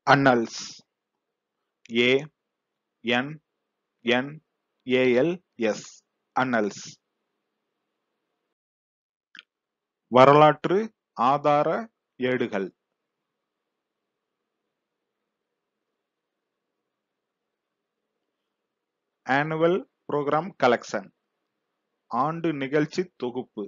annals a n n a l s annals வரலாற்று ஆதார ஏடுகள் annual program collection ஆண்டு நிகழ்ச்சி தொகுப்பு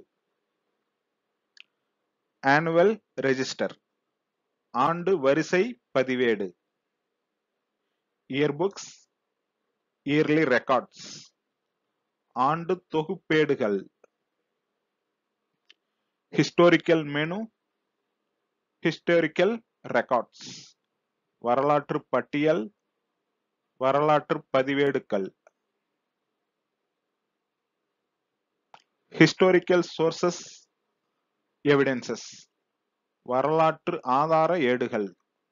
annual register ஆண்டு வரிசை பதிவேடு இயர்புக்ஸ் இயர்லி ரெக்கார்ட்ஸ் ஆண்டு தொகுப்பேடுகள் ஹிஸ்டோரிக்கல் மெனு ஹிஸ்டோரிக்கல் ரெக்கார்ட்ஸ் வரலாற்று பட்டியல் வரலாற்று பதிவேடுகள் ஹிஸ்டோரிக்கல் சோர்சஸ் எவிடன்சஸ் வரலாற்று ஆதார ஏடுகள்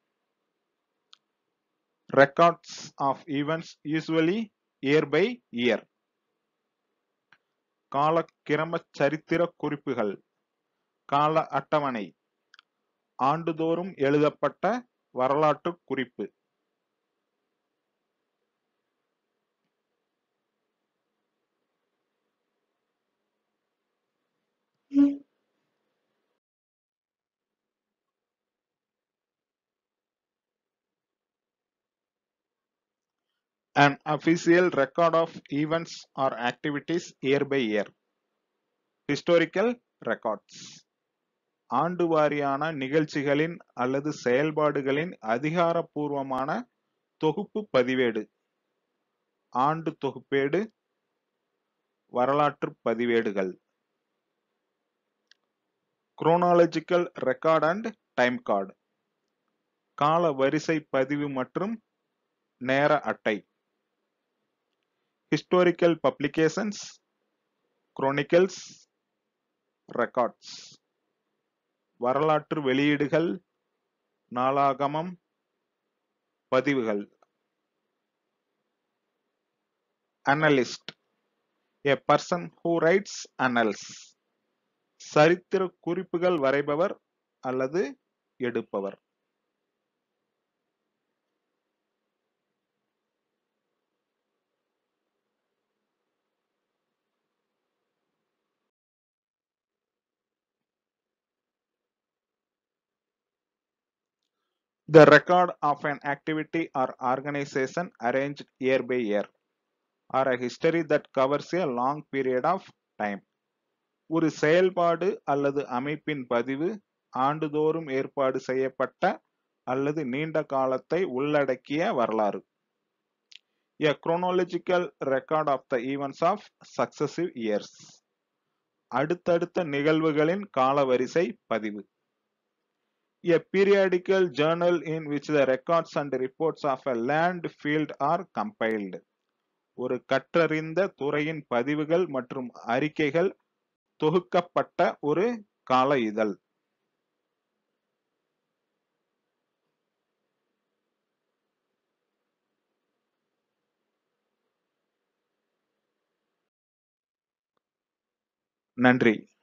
records of events usually year by year காலக்கிரம சரித்திர குறிப்புகள் கால அட்டவணை ஆண்டுதோறும் எழுதப்பட்ட வரலாற்று குறிப்பு an official record of events or activities year by year. Historical records. ஆண்டு வாரியான நிகழ்ச்சிகளின் அல்லது செயல்பாடுகளின் அதிகாரப்பூர்வமான தொகுப்பு பதிவேடு ஆண்டு தொகுப்பேடு வரலாற்று பதிவேடுகள் chronological record and time card கால வரிசை பதிவு மற்றும் நேர அட்டை historical publications, chronicles, records, வரலாற்று வெளியீடுகள், நாளாகமம், பதிவுகள். Analyst, a person who writes annals, சரித்திர குறிப்புகள் வரைபவர் அல்லது எடுப்பவர். The record of an activity or organization arranged year by year or a history that covers a long period of time. ஒரு செயல்பாடு அல்லது அமைப்பின் பதிவு ஆண்டுதோறும் ஏற்பாடு செய்யப்பட்ட அல்லது நீண்ட காலத்தை உள்ளடக்கிய வரலாறு A chronological record of the events of successive years. அடுத்தடுத்த நிகழ்வுகளின் காலவரிசை பதிவு a periodical journal in which the records and reports of a land field are compiled. ஒரு கற்றறிந்த துறையின் பதிவுகள் மற்றும் அறிக்கைகள் தொகுக்கப்பட்ட ஒரு கால இதழ் நன்றி